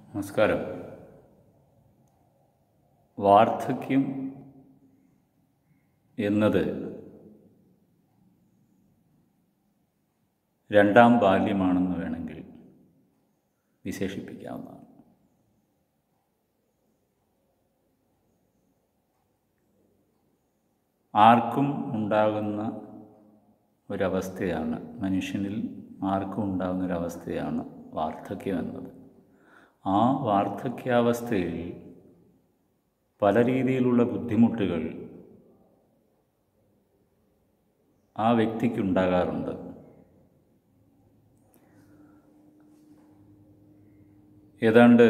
നമസ്കാരം വാർദ്ധക്യം എന്നത് രണ്ടാം ബാല്യമാണെന്ന് വേണമെങ്കിൽ വിശേഷിപ്പിക്കാവുന്നതാണ് ആർക്കും ഉണ്ടാകുന്ന ഒരവസ്ഥയാണ് മനുഷ്യനിൽ ആർക്കും ഉണ്ടാകുന്ന ഒരവസ്ഥയാണ് വാർദ്ധക്യം എന്നത് ആ വാർദ്ധക്യാവസ്ഥയിൽ പല രീതിയിലുള്ള ബുദ്ധിമുട്ടുകൾ ആ വ്യക്തിക്കുണ്ടാകാറുണ്ട് ഏതാണ്ട്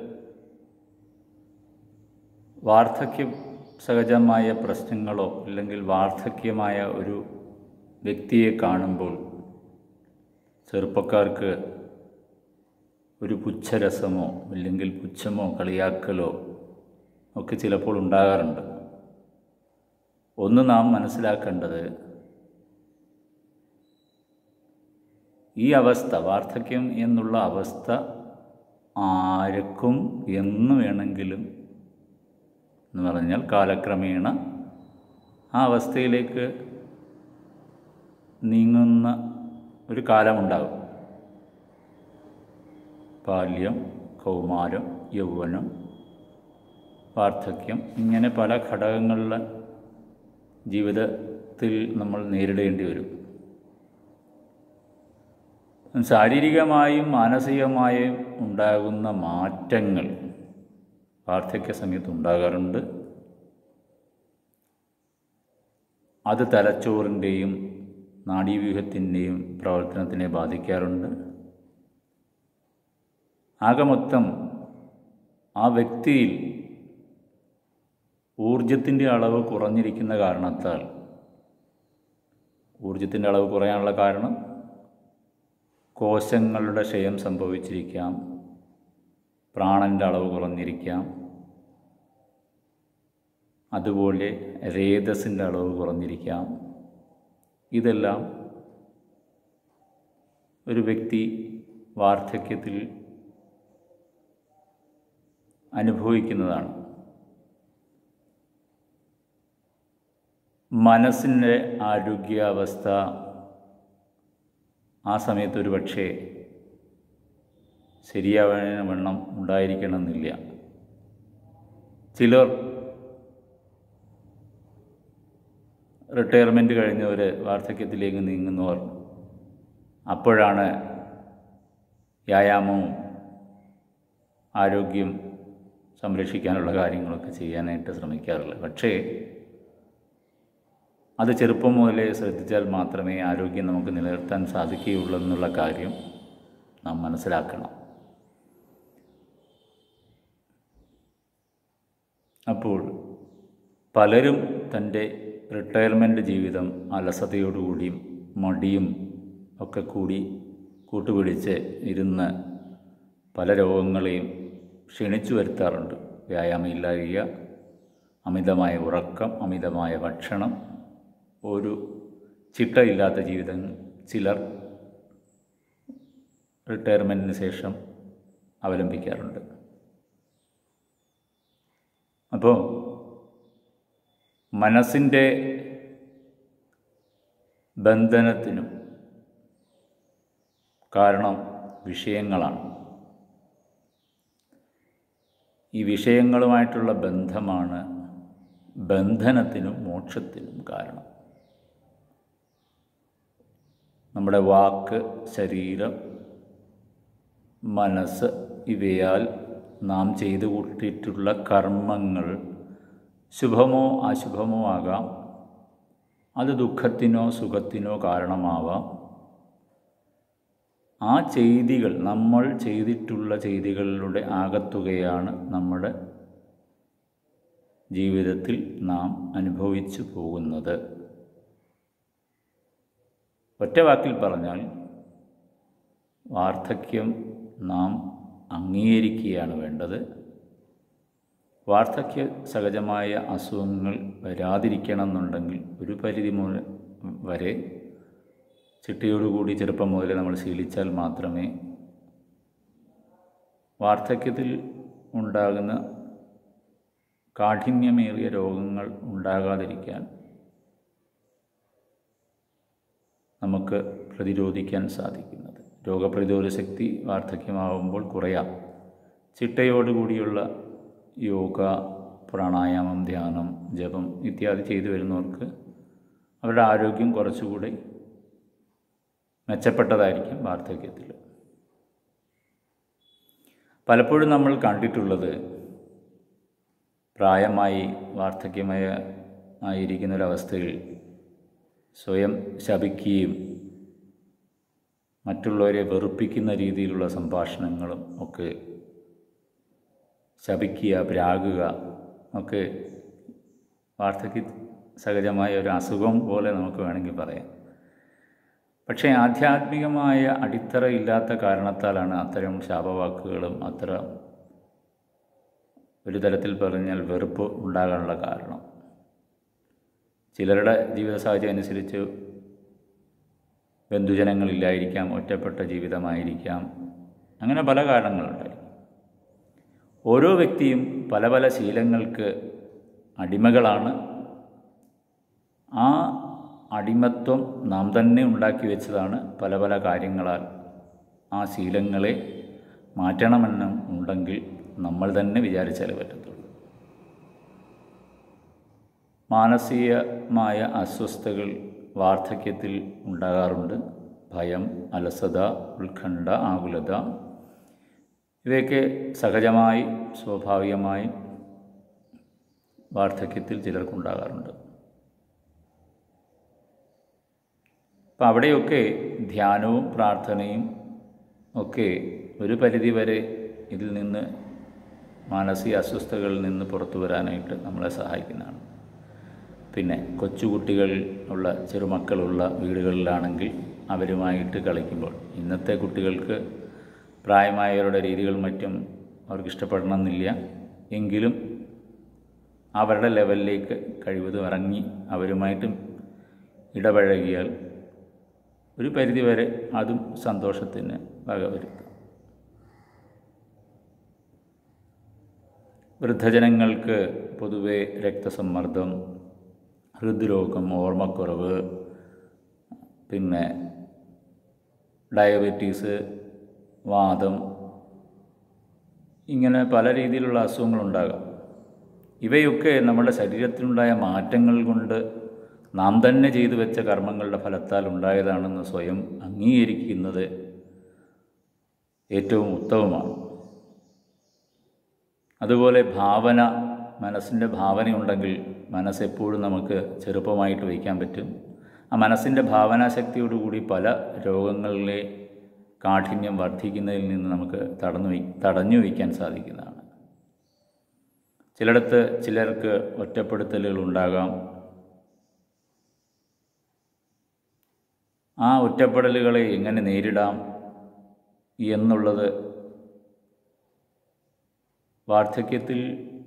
വാർദ്ധക്യ സഹജമായ പ്രശ്നങ്ങളോ അല്ലെങ്കിൽ വാർദ്ധക്യമായ ഒരു വ്യക്തിയെ കാണുമ്പോൾ ചെറുപ്പക്കാർക്ക് ഒരു പുച്ഛരസമോ അല്ലെങ്കിൽ പുച്ഛമോ കളിയാക്കലോ ഒക്കെ ചിലപ്പോൾ ഉണ്ടാകാറുണ്ട് ഒന്ന് നാം മനസ്സിലാക്കേണ്ടത് ഈ അവസ്ഥ വാർദ്ധക്യം എന്നുള്ള അവസ്ഥ ആർക്കും എന്ന് വേണമെങ്കിലും എന്ന് പറഞ്ഞാൽ കാലക്രമേണ ആ അവസ്ഥയിലേക്ക് നീങ്ങുന്ന ഒരു കാലമുണ്ടാകും ബാല്യം കൗമാരം യൗവനം വാർദ്ധക്യം ഇങ്ങനെ പല ഘടകങ്ങളിലെ ജീവിതത്തിൽ നമ്മൾ നേരിടേണ്ടി വരും ശാരീരികമായും മാനസികമായും ഉണ്ടാകുന്ന മാറ്റങ്ങൾ വാർദ്ധക്യ സമയത്ത് ഉണ്ടാകാറുണ്ട് അത് തലച്ചോറിൻ്റെയും നാഡീവ്യൂഹത്തിൻ്റെയും പ്രവർത്തനത്തിനെ ബാധിക്കാറുണ്ട് ആകെ മൊത്തം ആ വ്യക്തിയിൽ ഊർജത്തിൻ്റെ അളവ് കുറഞ്ഞിരിക്കുന്ന കാരണത്താൽ ഊർജത്തിൻ്റെ അളവ് കുറയാനുള്ള കാരണം കോശങ്ങളുടെ ക്ഷയം സംഭവിച്ചിരിക്കാം പ്രാണൻ്റെ അളവ് കുറഞ്ഞിരിക്കാം അതുപോലെ രേതസിൻ്റെ അളവ് കുറഞ്ഞിരിക്കാം ഇതെല്ലാം ഒരു വ്യക്തി വാർദ്ധക്യത്തിൽ അനുഭവിക്കുന്നതാണ് മനസ്സിൻ്റെ ആരോഗ്യാവസ്ഥ ആ സമയത്ത് ഒരു പക്ഷേ ശരിയാവാൻ വണ്ണം ഉണ്ടായിരിക്കണമെന്നില്ല ചിലർ റിട്ടയർമെൻറ്റ് കഴിഞ്ഞവർ വാർദ്ധക്യത്തിലേക്ക് നീങ്ങുന്നവർ അപ്പോഴാണ് വ്യായാമവും ആരോഗ്യം സംരക്ഷിക്കാനുള്ള കാര്യങ്ങളൊക്കെ ചെയ്യാനായിട്ട് ശ്രമിക്കാറുള്ളത് പക്ഷേ അത് ചെറുപ്പം മുതലേ ശ്രദ്ധിച്ചാൽ മാത്രമേ ആരോഗ്യം നമുക്ക് നിലനിർത്താൻ സാധിക്കുകയുള്ളൂ എന്നുള്ള കാര്യം നാം മനസ്സിലാക്കണം അപ്പോൾ പലരും തൻ്റെ റിട്ടയർമെൻറ്റ് ജീവിതം അലസതയോടുകൂടിയും മടിയും ഒക്കെ കൂടി കൂട്ടുപിടിച്ച് ഇരുന്ന് പല രോഗങ്ങളെയും ക്ഷണിച്ചു വരുത്താറുണ്ട് വ്യായാമമില്ലായ്ക അമിതമായ ഉറക്കം അമിതമായ ഭക്ഷണം ഒരു ചിട്ടയില്ലാത്ത ജീവിതം ചിലർ റിട്ടയർമെൻറ്റിന് ശേഷം അവലംബിക്കാറുണ്ട് അപ്പോൾ മനസ്സിൻ്റെ ബന്ധനത്തിനും കാരണം വിഷയങ്ങളാണ് ഈ വിഷയങ്ങളുമായിട്ടുള്ള ബന്ധമാണ് ബന്ധനത്തിനും മോക്ഷത്തിനും കാരണം നമ്മുടെ വാക്ക് ശരീരം മനസ്സ് ഇവയാൽ നാം ചെയ്തു കൂട്ടിയിട്ടുള്ള കർമ്മങ്ങൾ ശുഭമോ അശുഭമോ ആകാം അത് ദുഃഖത്തിനോ സുഖത്തിനോ കാരണമാവാം ആ ചെയ്തികൾ നമ്മൾ ചെയ്തിട്ടുള്ള ചെയ്തികളുടെ ആകത്തുകയാണ് നമ്മുടെ ജീവിതത്തിൽ നാം അനുഭവിച്ചു പോകുന്നത് ഒറ്റ വാക്കിൽ പറഞ്ഞാൽ വാർദ്ധക്യം നാം അംഗീകരിക്കുകയാണ് വേണ്ടത് വാർദ്ധക്യ സഹജമായ അസുഖങ്ങൾ വരാതിരിക്കണം എന്നുണ്ടെങ്കിൽ ഒരു പരിധി മുതൽ വരെ ചിട്ടയോടുകൂടി ചെറുപ്പം മുതലേ നമ്മൾ ശീലിച്ചാൽ മാത്രമേ വാർദ്ധക്യത്തിൽ ഉണ്ടാകുന്ന കാഠിന്യമേറിയ രോഗങ്ങൾ ഉണ്ടാകാതിരിക്കാൻ നമുക്ക് പ്രതിരോധിക്കാൻ സാധിക്കുന്നത് രോഗപ്രതിരോധ ശക്തി വാർദ്ധക്യമാവുമ്പോൾ കുറയാം ചിട്ടയോടുകൂടിയുള്ള യോഗ പ്രാണായാമം ധ്യാനം ജപം ഇത്യാദി ചെയ്തു വരുന്നവർക്ക് അവരുടെ ആരോഗ്യം കുറച്ചുകൂടി മെച്ചപ്പെട്ടതായിരിക്കും വാർദ്ധക്യത്തിൽ പലപ്പോഴും നമ്മൾ കണ്ടിട്ടുള്ളത് പ്രായമായി വാർദ്ധക്യമായ ആയിരിക്കുന്ന ഒരവസ്ഥയിൽ സ്വയം ശപിക്കുകയും മറ്റുള്ളവരെ വെറുപ്പിക്കുന്ന രീതിയിലുള്ള സംഭാഷണങ്ങളും ഒക്കെ ശപിക്കുക പ്രാകുക ഒക്കെ വാർദ്ധക്യ സഹജമായ ഒരു അസുഖം പോലെ നമുക്ക് വേണമെങ്കിൽ പറയാം പക്ഷേ ആധ്യാത്മികമായ അടിത്തറ ഇല്ലാത്ത കാരണത്താലാണ് അത്തരം ശാപവാക്കുകളും അത്തരം ഒരു തരത്തിൽ പറഞ്ഞാൽ വെറുപ്പ് ഉണ്ടാകാനുള്ള കാരണം ചിലരുടെ ജീവിത സാഹചര്യം അനുസരിച്ച് ബന്ധുജനങ്ങളില്ലായിരിക്കാം ഒറ്റപ്പെട്ട ജീവിതമായിരിക്കാം അങ്ങനെ പല കാരണങ്ങളുണ്ടായിരിക്കും ഓരോ വ്യക്തിയും പല പല ശീലങ്ങൾക്ക് അടിമകളാണ് ആ അടിമത്വം നാം തന്നെ ഉണ്ടാക്കി വെച്ചതാണ് പല പല കാര്യങ്ങളാൽ ആ ശീലങ്ങളെ മാറ്റണമെന്നും ഉണ്ടെങ്കിൽ നമ്മൾ തന്നെ വിചാരിച്ചാലേ പറ്റത്തുള്ളൂ മാനസികമായ അസ്വസ്ഥതകൾ വാർദ്ധക്യത്തിൽ ഉണ്ടാകാറുണ്ട് ഭയം അലസത ഉത്കണ്ഠ ആകുലത ഇവയൊക്കെ സഹജമായി സ്വാഭാവികമായി വാർദ്ധക്യത്തിൽ ചിലർക്കുണ്ടാകാറുണ്ട് അപ്പം അവിടെയൊക്കെ ധ്യാനവും പ്രാർത്ഥനയും ഒക്കെ ഒരു പരിധിവരെ ഇതിൽ നിന്ന് മാനസിക അസ്വസ്ഥതകളിൽ നിന്ന് പുറത്തു വരാനായിട്ട് നമ്മളെ സഹായിക്കുന്നതാണ് പിന്നെ കൊച്ചുകുട്ടികൾ ഉള്ള ചെറുമക്കളുള്ള വീടുകളിലാണെങ്കിൽ അവരുമായിട്ട് കളിക്കുമ്പോൾ ഇന്നത്തെ കുട്ടികൾക്ക് പ്രായമായവരുടെ രീതികളും മറ്റും അവർക്ക് ഇഷ്ടപ്പെടണമെന്നില്ല എങ്കിലും അവരുടെ ലെവലിലേക്ക് കഴിവതും ഇറങ്ങി അവരുമായിട്ടും ഇടപഴകിയാൽ ഒരു പരിധിവരെ അതും സന്തോഷത്തിന് വകവരുത്തും വൃദ്ധജനങ്ങൾക്ക് പൊതുവെ രക്തസമ്മർദ്ദം ഹൃദ്രോഗം ഓർമ്മക്കുറവ് പിന്നെ ഡയബറ്റീസ് വാദം ഇങ്ങനെ പല രീതിയിലുള്ള അസുഖങ്ങളുണ്ടാകാം ഇവയൊക്കെ നമ്മുടെ ശരീരത്തിലുണ്ടായ മാറ്റങ്ങൾ കൊണ്ട് നാം തന്നെ ചെയ്തു വെച്ച കർമ്മങ്ങളുടെ ഫലത്താൽ ഉണ്ടായതാണെന്ന് സ്വയം അംഗീകരിക്കുന്നത് ഏറ്റവും ഉത്തമമാണ് അതുപോലെ ഭാവന മനസ്സിൻ്റെ ഭാവനയുണ്ടെങ്കിൽ മനസ്സെപ്പോഴും നമുക്ക് ചെറുപ്പമായിട്ട് വയ്ക്കാൻ പറ്റും ആ മനസ്സിൻ്റെ ഭാവനാശക്തിയോടുകൂടി പല രോഗങ്ങളിലെ കാഠിന്യം വർദ്ധിക്കുന്നതിൽ നിന്ന് നമുക്ക് തടഞ്ഞു വയ് തടഞ്ഞു വയ്ക്കാൻ സാധിക്കുന്നതാണ് ചിലയിടത്ത് ചിലർക്ക് ഒറ്റപ്പെടുത്തലുകൾ ഉണ്ടാകാം ആ ഒറ്റപ്പെടലുകളെ എങ്ങനെ നേരിടാം എന്നുള്ളത് വാർദ്ധക്യത്തിൽ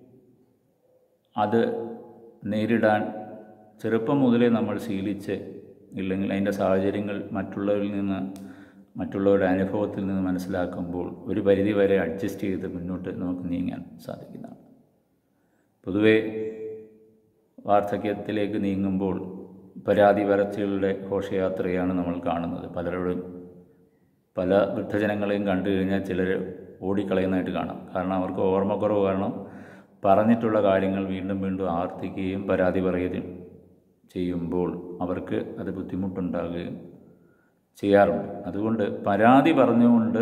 അത് നേരിടാൻ ചെറുപ്പം മുതലേ നമ്മൾ ശീലിച്ച് ഇല്ലെങ്കിൽ അതിൻ്റെ സാഹചര്യങ്ങൾ മറ്റുള്ളവരിൽ നിന്ന് മറ്റുള്ളവരുടെ അനുഭവത്തിൽ നിന്ന് മനസ്സിലാക്കുമ്പോൾ ഒരു പരിധി വരെ അഡ്ജസ്റ്റ് ചെയ്ത് മുന്നോട്ട് നമുക്ക് നീങ്ങാൻ സാധിക്കുന്നതാണ് പൊതുവേ വാർദ്ധക്യത്തിലേക്ക് നീങ്ങുമ്പോൾ പരാതി വരച്ചുകളുടെ ഘോഷയാത്രയാണ് നമ്മൾ കാണുന്നത് പലരോടും പല വൃദ്ധജനങ്ങളെയും കണ്ടു കഴിഞ്ഞാൽ ചിലർ ഓടിക്കളയുന്നതായിട്ട് കാണാം കാരണം അവർക്ക് ഓർമ്മക്കുറവ് കാരണം പറഞ്ഞിട്ടുള്ള കാര്യങ്ങൾ വീണ്ടും വീണ്ടും ആവർത്തിക്കുകയും പരാതി പറയുകയും ചെയ്യുമ്പോൾ അവർക്ക് അത് ബുദ്ധിമുട്ടുണ്ടാകുകയും ചെയ്യാറുണ്ട് അതുകൊണ്ട് പരാതി പറഞ്ഞുകൊണ്ട്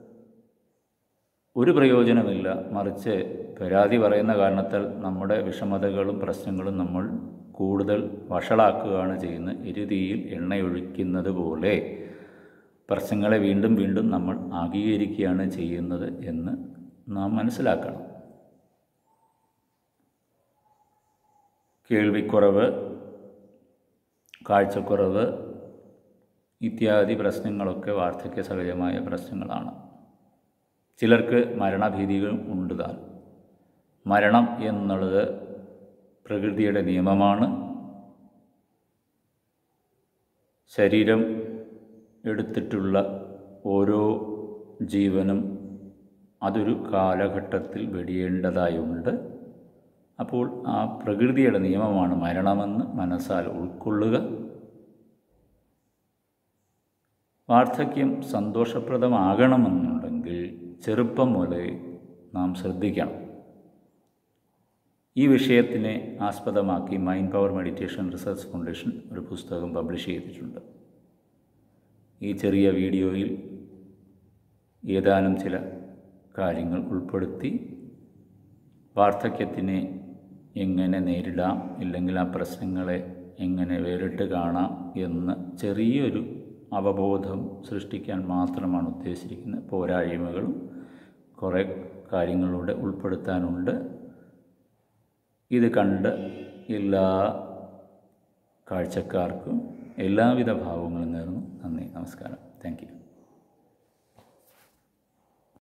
ഒരു പ്രയോജനമില്ല മറിച്ച് പരാതി പറയുന്ന കാരണത്താൽ നമ്മുടെ വിഷമതകളും പ്രശ്നങ്ങളും നമ്മൾ കൂടുതൽ വഷളാക്കുകയാണ് ചെയ്യുന്നത് എരുതിയിൽ എണ്ണയൊഴിക്കുന്നത് പോലെ പ്രശ്നങ്ങളെ വീണ്ടും വീണ്ടും നമ്മൾ ആഗീകരിക്കുകയാണ് ചെയ്യുന്നത് എന്ന് നാം മനസ്സിലാക്കണം കേൾവിക്കുറവ് കാഴ്ചക്കുറവ് ഇത്യാദി പ്രശ്നങ്ങളൊക്കെ വാർദ്ധക്യ സഹജമായ പ്രശ്നങ്ങളാണ് ചിലർക്ക് മരണഭീതികളും ഉണ്ട് താൻ മരണം എന്നുള്ളത് പ്രകൃതിയുടെ നിയമമാണ് ശരീരം എടുത്തിട്ടുള്ള ഓരോ ജീവനും അതൊരു കാലഘട്ടത്തിൽ വെടിയേണ്ടതായുണ്ട് അപ്പോൾ ആ പ്രകൃതിയുടെ നിയമമാണ് മരണമെന്ന് മനസ്സാൽ ഉൾക്കൊള്ളുക വാർദ്ധക്യം സന്തോഷപ്രദമാകണമെന്നുണ്ടെങ്കിൽ ചെറുപ്പം മുതലേ നാം ശ്രദ്ധിക്കണം ഈ വിഷയത്തിനെ ആസ്പദമാക്കി mind power meditation research foundation ഒരു പുസ്തകം പബ്ലിഷ് ചെയ്തിട്ടുണ്ട് ഈ ചെറിയ വീഡിയോയിൽ ഏതാനും ചില കാര്യങ്ങൾ ഉൾപ്പെടുത്തി വാർദ്ധക്യത്തിനെ എങ്ങനെ നേരിടാം ഇല്ലെങ്കിൽ ആ പ്രശ്നങ്ങളെ എങ്ങനെ വേറിട്ട് കാണാം എന്ന് ചെറിയൊരു അവബോധം സൃഷ്ടിക്കാൻ മാത്രമാണ് ഉദ്ദേശിച്ചിരിക്കുന്നത് പോരായ്മകളും കുറേ കാര്യങ്ങളിലൂടെ ഉൾപ്പെടുത്താനുണ്ട് ഇത് കണ്ട് എല്ലാ കാഴ്ചക്കാർക്കും എല്ലാവിധ ഭാവങ്ങളും നേർന്നു നന്ദി നമസ്കാരം താങ്ക് യു